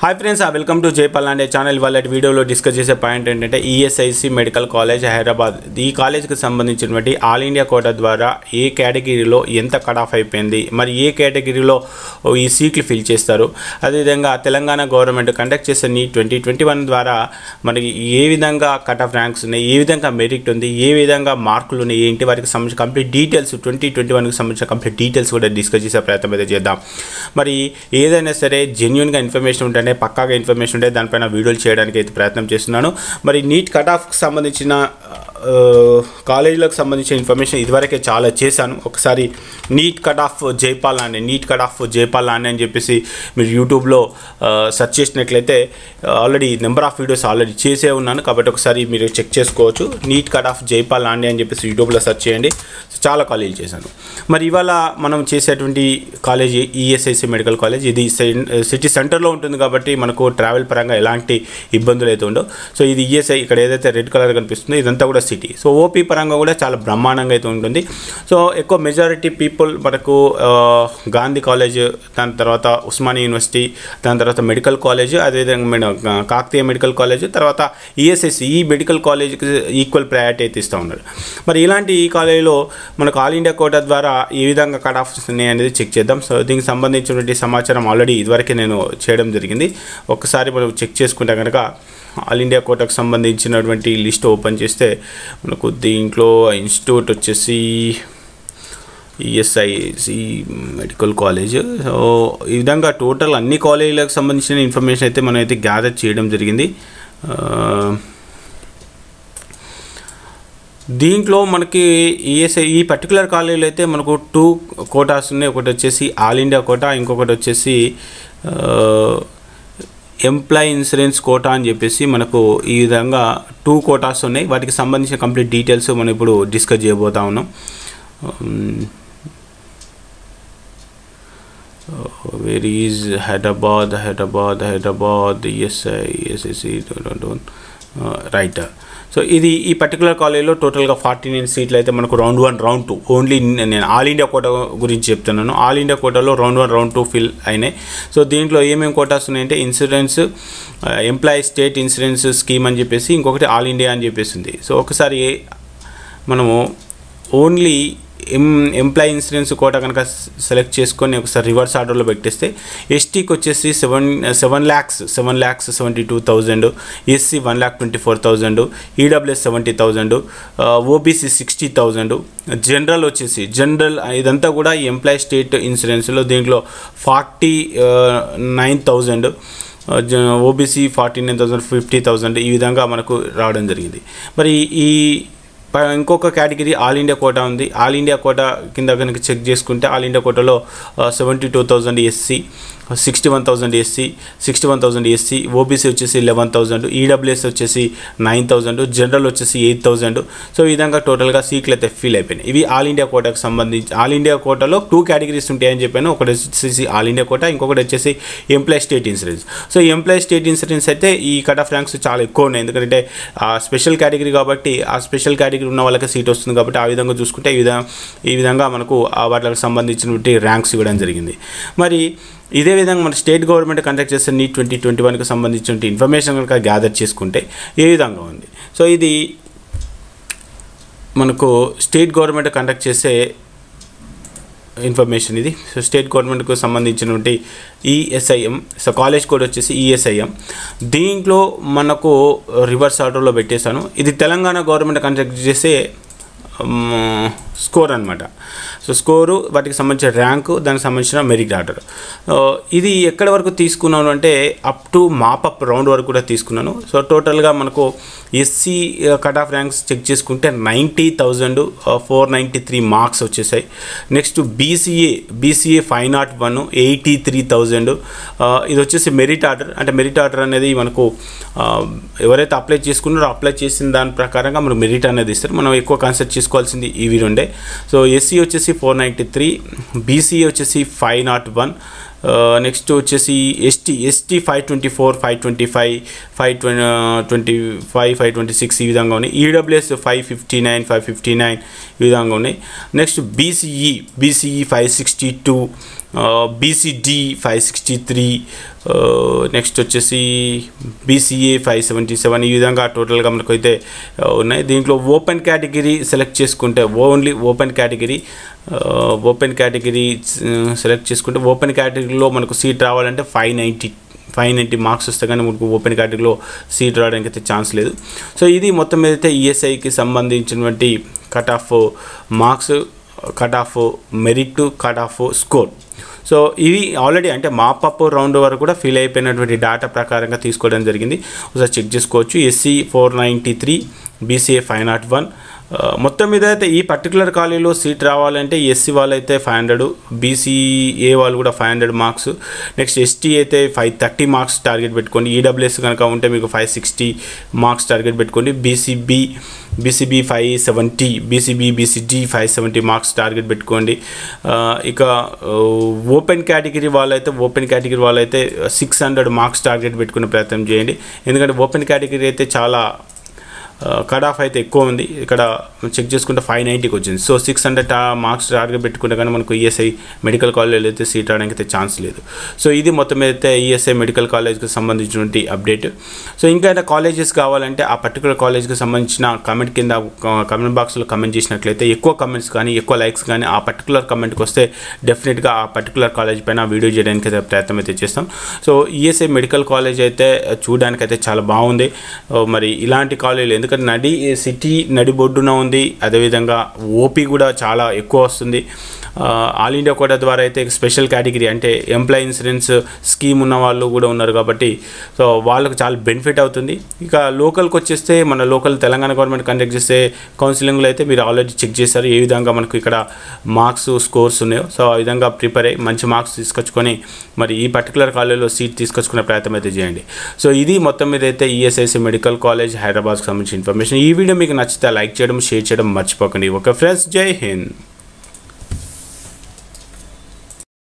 hi friends welcome to Jaipal అనే channel వాళ్ళ వీడియోలో డిస్కస్ చేసే పాయింట్ ఏంటంటే ఈఎస్ఐసి మెడికల్ కాలేజ్ హైదరాబాద్ ఈ కాలేజ్కి సంబంధించినటువంటి ఆల్ ఇండియా కోటా ద్వారా ఏ కేటగిరీలో ఎంత కట్ ఆఫ్ అయిపోయింది మరి ఏ కేటగిరీలో ఈ సీట్లు ఫిల్ చేస్తారు అదేవిధంగా తెలంగాణ గవర్నమెంట్ కండక్ట్ చేసే నీ ట్వంటీ ట్వంటీ వన్ ద్వారా మరి ఏ విధంగా కట్ ఆఫ్ ర్యాంక్స్ ఉన్నాయి ఏ విధంగా మెరిట్ ఉంది ఏ విధంగా మార్కులు ఉన్నాయి ఏంటి వారికి సంబంధించిన కంప్లీట్ డీటెయిల్స్ ట్వంటీ ట్వంటీ వన్కి సంబంధించిన కంప్లీట్ డీటెయిల్స్ కూడా డిస్కస్ చేసే ప్రయత్నం అయితే చేద్దాం మరి ఏదైనా సరే జెన్యున్గా ఇన్ఫర్మేషన్ ఉంటేనే పక్కాగా ఇన్ఫర్మేషన్ ఉంటే దానిపైన వీడియోలు చేయడానికి అయితే ప్రయత్నం చేస్తున్నాను మరి నీట్ కట్ ఆఫ్కి సంబంధించిన ఆ, కాలేజీలకు సంబంధించిన ఇన్ఫర్మేషన్ ఇదివరకే చాలా చేశాను ఒకసారి నీట్ కట్ ఆఫ్ జైపాల్ అని నీట్ కట్ ఆఫ్ జైపాల్ అని అని చెప్పేసి మీరు యూట్యూబ్లో సెర్చ్ చేసినట్లయితే already number of videos already చేసే ఉన్నాను కాబట్టి ఒకసారి మీరు చెక్ చేసుకోవచ్చు నీట్ కట్ ఆఫ్ జైపాల్ అని అని చెప్పేసి యూట్యూబ్లో సెర్చ్ చేయండి చాలా కాలేజీలు చేశాను మరి ఇవాళ మనం చేసేటువంటి కాలేజీ ఈఎస్ఐసి మెడికల్ కాలేజ్ ఇది సెన్- సిటీ సెంటర్లో ఉంటుంది కాబట్టి మనకు ట్రావెల్ పరంగా ఎలాంటి ఇబ్బందులు అయితే ఉండవు సో ఇది ఈఎస్ఐ ఇక్కడ ఏదైతే రెడ్ కలర్ కనిపిస్తుందో ఇదంతా కూడా సిటీ సో ఓపీ పరంగా కూడా చాలా బ్రహ్మాండంగా అయితే ఉంటుంది సో ఎక్కువ మెజారిటీ పీపుల్ మనకు ఆ, గాంధీ కాలేజ్ దాని తర్వాత ఉస్మానియా యూనివర్సిటీ దాని తర్వాత మెడికల్ కాలేజ్ అదేవిధంగా మెడ- కాకతీయ మెడికల్ కాలేజ్ తర్వాత ఈఎస్ఎస్సి ఈ మెడికల్ కాలేజ్కి ఈక్వల్ ప్రయారిటీ అయితే ఇస్తూ ఉన్నారు మరి ఇలాంటి ఈ కాలేజీలో మనకు ఆల్ ఇండియా కోటా ద్వారా ఏ విధంగా కట్ ఆఫ్స్ ఉన్నాయి అనేది చెక్ చేద్దాం సో దీనికి సంబంధించినటువంటి సమాచారం ఆల్రెడీ ఇదివరకే నేను చేయడం జరిగింది ఒకసారి మనం చెక్ చేసుకుంటే కనుక ఆల్ ఇండియా కోటాకు సంబంధించినటువంటి లిస్ట్ ఓపెన్ చేస్తే మనకు దీంట్లో ఇన్స్టిట్యూట్ వచ్చేసి ఈఎస్ఐసి మెడికల్ కాలేజ్ సో ఈ విధంగా టోటల్ అన్ని కాలేజీలకు సంబంధించిన ఇన్ఫర్మేషన్ అయితే మనం అయితే గ్యాదర్ చేయడం జరిగింది ఆ, దీంట్లో మనకి ఈఎస్ఐ ఈ పర్టికులర్ కాలేజీలో అయితే మనకు టూ కోటాస్ ఉన్నాయి ఒకటి వచ్చేసి ఆల్ ఇండియా కోటా ఇంకొకటి వచ్చేసి ఎంప్లాయ్ ఇన్సూరెన్స్ కోటా అని చెప్పేసి మనకు ఈ విధంగా టూ కోటాస్ ఉన్నాయి వాటికి సంబంధించిన కంప్లీట్ డీటెయిల్స్ మనం ఇప్పుడు డిస్కస్ చేయబోతా ఉన్నాం where is Hyderabad Hyderabad Hyderabad ESI ESIC right so ఇది ఈ పర్టికులర్ కాలేజీలో టోటల్గా ఫార్టీ నైన్ సీట్లు అయితే మనకు round one round two only నేను ఆల్ ఇండియా కోటా గురించి చెప్తున్నాను ఆల్ ఇండియా కోటాలో round one round two fill అయినాయి సో దీంట్లో ఏమేమి కోటాస్ ఉన్నాయంటే insurance employee state insurance scheme అని చెప్పేసి ఇంకొకటి ఆల్ ఇండియా అని చెప్పేసి ఉంది సో ఒకసారి మనము only M employee insurance quota కనుక సెలెక్ట్ చేసుకొని ఒకసారి రివర్స్ ఆర్డర్లో పెట్టేస్తే ఎస్టీకి వచ్చేసి seven seven lakhs seven lakhs seventy two thousand SC one lakh twenty four thousand EWS seventy thousand OBC sixty thousand general వచ్చేసి జనరల్ ఇదంతా కూడా ఎంప్లాయీ స్టేట్ ఇన్సూరెన్స్లో దీంట్లో forty nine thousand OBC forty nine thousand fifty thousand ఈ విధంగా మనకు రావడం జరిగింది మరి ఈ ప- ఇంకొక కేటగిరీ ఆల్ ఇండియా కోటా ఉంది ఆల్ ఇండియా కోటా కింద కనుక చెక్ చేసుకుంటే ఆల్ ఇండియా కోటాలో seventy two thousand SC sixty one thousand SC sixty one thousand SC OBC వచ్చేసి లెవెన్ థౌజండ్ ఈడబ్ల్యూఎస్ వచ్చేసి నైన్ థౌజండ్ జనరల్ వచ్చేసి ఎయిట్ థౌజండ్ సో ఈ విధంగా టోటల్గా సీట్లు అయితే ఫిల్ అయిపోయినాయి ఇవి ఆల్ ఇండియా కోటాకు సంబంధించి ఆల్ ఇండియా కోటాలో టూ కేటగిరీస్ ఉంటాయని చెప్పాను ఒకటి వచ్చేసి ఆల్ ఇండియా కోటా ఇంకొకటి వచ్చేసి employee state insurance so employee state insurance అయితే ఈ కట్ ఆఫ్ ర్యాంక్స్ చాలా ఎక్కువ ఉన్నాయి ఎందుకంటే ఆ స్పెషల్ కేటగిరీ కాబట్టి ఆ స్పెషల్ కేటగిరీ ఉన్న వాళ్ళకి సీట్ వస్తుంది కాబట్టి ఆ విధంగా చూసుకుంటే ఈ విధంగా ఈ విధంగా మనకు ఆ వాటికి సంబంధించినటువంటి ర్యాంక్స్ ఇవ్వడం జరిగింది మరి ఇదే విధంగా మన స్టేట్ గవర్నమెంట్ కండక్ట్ చేసే నీట్ ట్వంటీ ట్వంటీ వన్కి సంబంధించిన ఇన్ఫర్మేషన్ కనుక గ్యాదర్ చేసుకుంటే ఏ విధంగా ఉంది సో ఇది మనకు స్టేట్ గవర్నమెంట్ కండక్ట్ చేసే ఇన్ఫర్మేషన్ ఇది సో స్టేట్ గవర్నమెంట్కు సంబంధించినటువంటి ఈఎస్ఐఎం సో కాలేజ్ కోడ్ వచ్చేసి ఈఎస్ఐఎం దీంట్లో మనకు రివర్స్ ఆర్డర్లో పెట్టేశాను ఇది తెలంగాణ గవర్నమెంట్ కండక్ట్ చేసే మ్, స్కోర్ అనమాట సో స్కోరు వాటికి సంబంధించిన ర్యాంకు దానికి సంబంధించిన మెరిట్ ఆర్డర్ ఆ, ఇది ఎక్కడి వరకు తీసుకున్నాను అంటే అప్ టు మాపప్ రౌండ్ వరకు కూడా తీసుకున్నాను సో టోటల్గా మనకు SC cut off ranks check చేసుకుంటే ninety thousand four ninety three marks వచ్చేసాయి next BCA BCA five not one eighty three thousand ఇది వచ్చేసి మెరిట్ ఆర్డర్ అంటే మెరిట్ ఆర్డర్ అనేది మనకు ఆ, ఎవరైతే అప్లై చేసుకున్నారో అప్లై చేసిన దాని ప్రకారంగా మనకు మెరిట్ అనేది ఇస్తారు మనం ఎక్కువ కన్సిడర్ చేసుకోవాల్సింది ఇవి రెండే సో ఎస్సీ వచ్చేసి ఫోర్ నైంటీ త్రీ బీసీఏ వచ్చేసి ఫైవ్ నాట్ వన్ నెక్స్ట్ వచ్చేసి ST ST five twenty four five twenty five five twenty five five twenty six ఈ విధంగా ఉన్నాయి EWS five fifty nine five fifty nine ఈ విధంగా ఉన్నాయి next BCE BCE five sixty two BCD five sixty three next వచ్చేసి BCA five seventy seven ఈ విధంగా టోటల్గా మనకు అయితే ఆ, ఉన్నాయి దీంట్లో ఓపెన్ కేటగిరీ సెలెక్ట్ చేసుకుంటే only open category open category select చేసుకుంటే ఓపెన్ కేటగిరీలో మనకు సీట్ రావాలంటే five ninety five ninety marks వస్తే కానీ మనకు ఓపెన్ కేటగిరీలో సీట్ రావడానికి అయితే ఛాన్స్ లేదు సో ఇది మొత్తం మీద అయితే ఈఎస్ఐకి సంబంధించినటువంటి cut off marks cut off merit cut off score so ఇవి ఆల్రెడీ అంటే మాపప్ రౌండ్ వరకు కూడా ఫిల్ అయిపోయినటువంటి డేటా ప్రకారంగా తీసుకోవడం జరిగింది ఒకసారి చెక్ చేసుకోవచ్చు SC four ninety three BCA five not one మొత్తం మీద అయితే ఈ పర్టికులర్ కాలేజీలో సీట్ రావాలంటే ఎస్సీ వాళ్ళు అయితే ఫైవ్ హండ్రెడ్ బీసీఏ వాళ్ళు కూడా five hundred marks next ST అయితే ఫైవ్ థర్టీ మార్క్స్ టార్గెట్ పెట్టుకోండి ఈడబ్ల్యూఎస్ కనుక ఉంటే మీకు ఫైవ్ సిక్స్టీ మార్క్స్ టార్గెట్ పెట్టుకోండి BCB BCB five seventy BCB BCD five seventy marks target పెట్టుకోండి ఆ, ఇక ఓపెన్ కేటగిరీ వాళ్ళైతే ఓపెన్ కేటగిరీ వాళ్ళైతే సిక్స్ హండ్రెడ్ మార్క్స్ టార్గెట్ పెట్టుకునే ప్రయత్నం చేయండి ఎందుకంటే ఓపెన్ కేటగిరీ అయితే చాలా కట్ ఆఫ్ అయితే ఎక్కువ ఉంది ఇక్కడ చెక్ చేసుకుంటే ఫైవ్ నైంటీకి వచ్చింది so six hundred marks target పెట్టుకుంటే కానీ మనకు ఈఎస్ఐ మెడికల్ కాలేజ్ అయితే సీట్ రావడానికి అయితే ఛాన్స్ లేదు సో ఇది మొత్తం మీద అయితే ఈఎస్ఐ మెడికల్ కాలేజ్కి సంబంధించినటువంటి అప్డేట్ సో ఇంకా ఏదైనా కాలేజెస్ కావాలంటే ఆ పర్టికులర్ కాలేజ్కి సంబంధించిన కమెంట్ కింద కమెంట్ బాక్స్లో కమెంట్ చేసినట్లయితే ఎక్కువ కమెంట్స్ కానీ ఎక్కువ లైక్స్ కానీ ఆ పర్టికులర్ కమెంట్కి వస్తే డెఫినెట్గా ఆ పర్టికులర్ కాలేజ్ పైన వీడియో చేయడానికి అయితే ప్రయత్నం అయితే చేస్తాం సో ఈఎస్ఐ మెడికల్ కాలేజ్ అయితే చూడడానికి అయితే చాలా బాగుంది ఓ, మరి ఇలాంటి కాలేజీలు ఎందుకంటే నడి సిటీ నడి బొడ్డున ఉంది అదేవిధంగా ఓపీ కూడా చాలా ఎక్కువ వస్తుంది ఆ, ఆల్ ఇండియా కోటా ద్వారా అయితే స్పెషల్ కేటగిరీ అంటే ఎంప్లాయీ ఇన్సూరెన్స్ స్కీమ్ ఉన్న వాళ్ళు కూడా ఉన్నారు కాబట్టి సో వాళ్ళకు చాలా బెనిఫిట్ అవుతుంది ఇక లోకల్కి వచ్చేస్తే మన లోకల్ తెలంగాణ గవర్నమెంట్ కండక్ట్ చేసే కౌన్సిలింగ్లో అయితే మీరు ఆల్రెడీ చెక్ చేశారు ఏ విధంగా మనకు ఇక్కడ మార్క్స్ స్కోర్స్ ఉన్నాయో సో ఆ విధంగా ప్రిపేర్ అయ్యి మంచి మార్క్స్ తీసుకొచ్చుకొని మరి ఈ పర్టికులర్ కాలేజ్లో సీట్ తీసుకొచ్చుకునే ప్రయత్నం అయితే చేయండి సో ఇది మొత్తం మీద అయితే ఈఎస్ఐసి మెడికల్ కాలేజ్ హైదరాబాద్కి సంబంధించిన ఇన్ఫర్మేషన్ ఈ వీడియో మీకు నచ్చితే లైక్ చేయడం షేర్ చేయడం మర్చిపోకండి ఓకే ఫ్రెండ్స్ జై హింద్